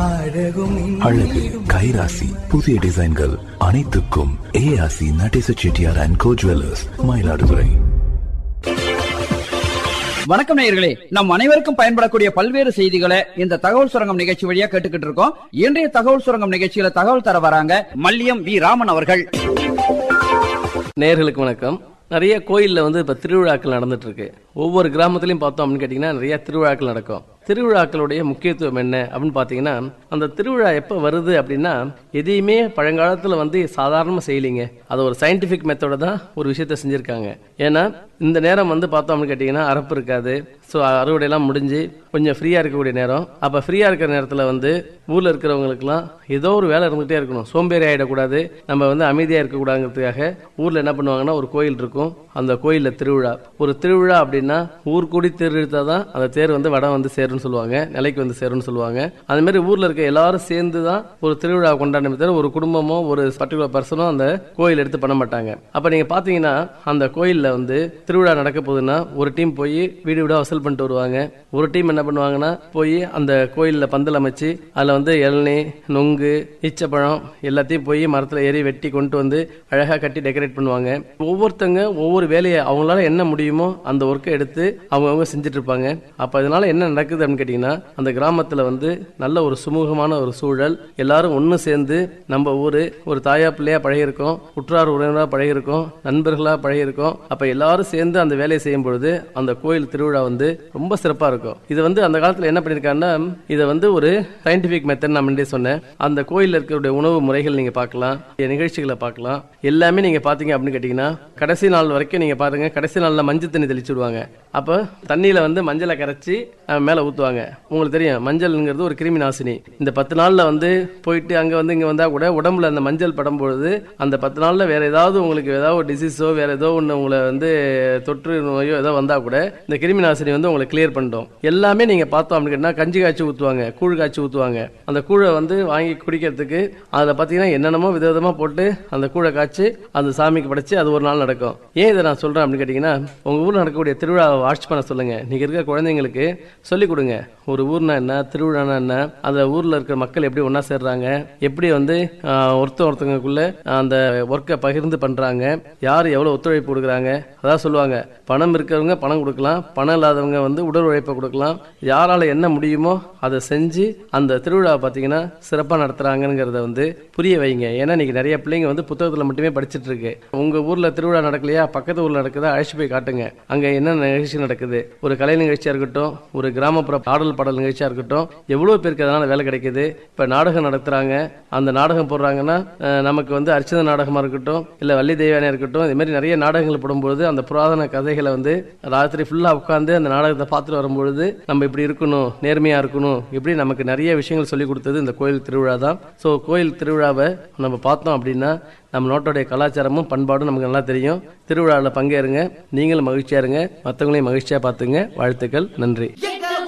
அழகும் அழகு கைராசி புதிய டிசைன்கள் அனைத்துக்கும் A R C Natesa Chettiar and co jewellers Mayiladuthurai வணக்கம் நேயர்களே நம் அனைவருக்கும் பயன்படக்கூடிய பல்வேறு செய்திகளை இந்த தகவல் சுரங்கம் நிகழ்ச்சி வழியா கேட்டுக்கிட்டு இருக்கோம் இன்றைய தகவல் சுரங்கம் நிகழ்ச்சியில தகவல் தர வராங்க மல்லியம் வி ராமன் அவர்கள் நேர்களுக்கு வணக்கம் நிறைய கோயில்ல வந்து இப்ப திருவிழாக்கள் நடந்துட்டு இருக்கு ஒவ்வொரு கிராமத்திலையும் பார்த்தோம் அப்படின்னு கேட்டீங்கன்னா நிறைய திருவிழாக்கள் நடக்கும் திருவிழாக்களுடைய முக்கியத்துவம் என்ன அப்படின்னு பார்த்தீங்கன்னா அந்த திருவிழா எப்போ வருது அப்படின்னா எதையுமே பழங்காலத்தில் வந்து சாதாரணமாக செய்யலிங்க அது ஒரு சயின்டிஃபிக் மெத்தோட தான் ஒரு விஷயத்த செஞ்சுருக்காங்க ஏன்னா இந்த நேரம் வந்து பார்த்தோம் அப்படின்னு கேட்டிங்கன்னா அரப்பு இருக்காது ஸோ அறுவடையெல்லாம் முடிஞ்சு கொஞ்சம் ஃப்ரீயாக இருக்கக்கூடிய நேரம் அப்போ ஃப்ரீயாக இருக்கிற நேரத்தில் வந்து ஊரில் இருக்கிறவங்களுக்குலாம் ஏதோ ஒரு வேலை இருந்துகிட்டே இருக்கணும் சோம்பேறி ஆகிடக்கூடாது நம்ம வந்து அமைதியாக இருக்கக்கூடாதுங்கிறதுக்காக ஊரில் என்ன பண்ணுவாங்கன்னா ஒரு கோயில் இருக்கும் அந்த கோயிலில் திருவிழா ஒரு திருவிழா அப்படின்னா ஊர் கூடி திருவிழா தான் அந்த தேர் வந்து வடம் வந்து சேரும்னு சொல்லுவாங்க நிலைக்கு வந்து சேரும்னு சொல்லுவாங்க அந்த மாதிரி ஊரில் இருக்க எல்லாரும் சேர்ந்து தான் ஒரு திருவிழா கொண்டாடணுமே தவிர ஒரு குடும்பமோ ஒரு பர்டிகுலர் பர்சனோ அந்த கோயில் எடுத்து பண்ண மாட்டாங்க அப்போ நீங்கள் பார்த்தீங்கன்னா அந்த கோயிலில் வந்து திருவிழா நடக்க போகுதுன்னா ஒரு டீம் போய் வீடு வீடாக வசூல் பண்ணிட்டு வருவாங்க ஒரு டீம் என்ன பண்ணுவாங்கன்னா போய் அந்த கோயிலில் பந்தல் அமைச்சு அதில் வந்து இளநீ நொங்கு ஈச்சப்பழம் எல்லாத்தையும் போய் மரத்தில் ஏறி வெட்டி கொண்டு வந்து அழகாக கட்டி டெக்கரேட் பண்ணுவாங்க ஒவ்வொருத்தங்க ஒவ்வொரு வேலையை அவங்களால என்ன முடியுமோ அந்த ஒர்க்கை எடுத்து அவங்கவுங்க செஞ்சுட்டு இருப்பாங்க அப்போ இதனால என்ன நடக்குது அப்படின்னு கேட்டிங்கன்னா அந்த கிராமத்தில் வந்து நல்ல ஒரு சுமூகமான ஒரு சூழல் எல்லாரும் ஒன்று சேர்ந்து நம்ம ஊர் ஒரு தாயா பிள்ளையா பழகிருக்கோம் உற்றார் உறவினராக பழகிருக்கோம் நண்பர்களாக பழகிருக்கோம் அப்போ எல்லாரும் சேர்ந்து அந்த வேலையை செய்யும் பொழுது அந்த கோயில் திருவிழா வந்து ரொம்ப சிறப்பாக இருக்கும் இது வந்து அந்த காலத்தில் என்ன பண்ணியிருக்காங்கன்னா இதை வந்து ஒரு சயின்டிஃபிக் மெத்தட் நான் முன்னாடியே சொன்னேன் அந்த கோயிலில் இருக்கக்கூடிய உணவு முறைகள் நீங்கள் பார்க்கலாம் நிகழ்ச்சிகளை பார்க்கலாம் எல்லாமே நீங்கள் பார்த்தீங்க அப்படின்னு கேட்டிங்கன்னா கடைசி நாள் வரைக்கும் நீங்கள் பாருங்க கடைசி நாளில் மஞ்சள் தண்ணி தெளிச்சு விடுவாங்க அப்போ தண்ணியில் வந்து மஞ்சளை கரைச்சி அஹ், மேலே ஊற்றுவாங்க உங்களுக்கு தெரியும் மஞ்சள்ங்கிறது ஒரு கிருமி நாசினி இந்த பத்து நாளில் வந்து போயிட்டு அங்கே வந்து இங்கே வந்தால் கூட உடம்புல அந்த மஞ்சள் படும் பொழுது அந்த பத்து நாளில் வேற ஏதாவது உங்களுக்கு ஏதாவது ஒரு டிசீஸோ வேற ஏதோ ஒன்று உங்களை வந்து தொற்று நோயோ ஏதோ வந்தால் கூட இந்த கிருமி நாசினி வந்து உங்களை கிளியர் பண்ணிட்டோம் எல்லாமே நீங்கள் பார்த்தோம் அப்படின்னா கஞ்சி காய்ச்சி ஊற்றுவாங்க கூழ் காய்ச்சி ஊற்றுவாங்க அந்த கூழை வந்து வாங்கி குடிக்கிறதுக்கு அதில் பார்த்தீங்கன்னா என்னென்னமோ விதவிதமாக போட்டு அந்த கூழை காய்ச்சி அந்த சாமிக்கு படைச்சு அது ஒரு நாள் நடக்கும் ஏன் இதை நான் சொல்கிறேன் அப்படின்னு கேட்டிங்கன்னா உங்கள் ஊரில் நடக்கக்கூடிய திருவிழாவை வாட்ச் பண்ண சொல்லுங்கள் நீங்கள் இருக்க குழந்தைங்களுக்கு சொல்லிக் கொடுங்க ஒரு ஊர்னா என்ன திருவிழானா என்ன அந்த ஊரில் இருக்கிற மக்கள் எப்படி ஒன்றா சேர்றாங்க எப்படி வந்து ஆஹ், ஒருத்தர் ஒருத்தவங்களுக்குள்ள அந்த ஒர்க்கை பகிர்ந்து பண்ணுறாங்க யார் எவ்வளோ ஒத்துழைப்பு கொடுக்குறாங்க அதான் சொல்லுவாங்க பணம் இருக்கிறவங்க பணம் கொடுக்கலாம் பணம் இல்லாதவங்க வந்து உடல் உழைப்பை கொடுக்கலாம் யாரால என்ன முடியுமோ அதை செஞ்சு அந்த திருவிழாவை பார்த்தீங்கன்னா சிறப்பாக நடத்துறாங்கங்கிறத வந்து புரிய வைங்க ஏன்னா இன்னைக்கு நிறைய பிள்ளைங்க வந்து புத்தகத்தில் மட்டுமே படிச்சிட்டு இருக்கு உங்க ஊர்ல திருவிழா நடக்கலையா பக்கத்து ஊர்ல நடக்குதா அழைச்சி போய் காட்டுங்க அங்க என்ன நிகழ்ச்சி நடக்குது ஒரு கலை நிகழ்ச்சியா இருக்கட்டும் ஒரு கிராமப்புற பாடல் பாடல் நிகழ்ச்சியா இருக்கட்டும் எவ்வளவு பேருக்கு அதனால வேலை கிடைக்குது இப்ப நாடகம் நடத்துறாங்க அந்த நாடகம் போடுறாங்கன்னா அஹ், நமக்கு வந்து அர்ச்சன நாடகமா இருக்கட்டும் இல்ல வள்ளி தெய்வானியா இருக்கட்டும் இது மாதிரி நிறைய நாடகங்கள் போடும்போது அந்த புராதன கதைகளை வந்து ராத்திரி ஃபுல்லா உட்காந்து அந்த நாடகத்தை பார்த்துட்டு வரும்பொழுது நம்ம இப்படி இருக்கணும் நேர்மையா இருக்கணும் இப்படி நமக்கு நிறைய விஷயங்கள் சொல்லி கொடுத்தது இந்த கோயில் திருவிழா தான் ஸோ கோயில் திருவிழாவை நம்ம பார்த்தோம் அப்படின்னா நம்ம நாட்டோடைய கலாச்சாரமும் பண்பாடும் நமக்கு நல்லா தெரியும் திருவிழாவில் பங்கேறுங்க நீங்களும் மகிழ்ச்சியா இருங்க மற்றவங்களையும் மகிழ்ச்சியா பார்த்துங்க வாழ்த்துக்கள் நன்றி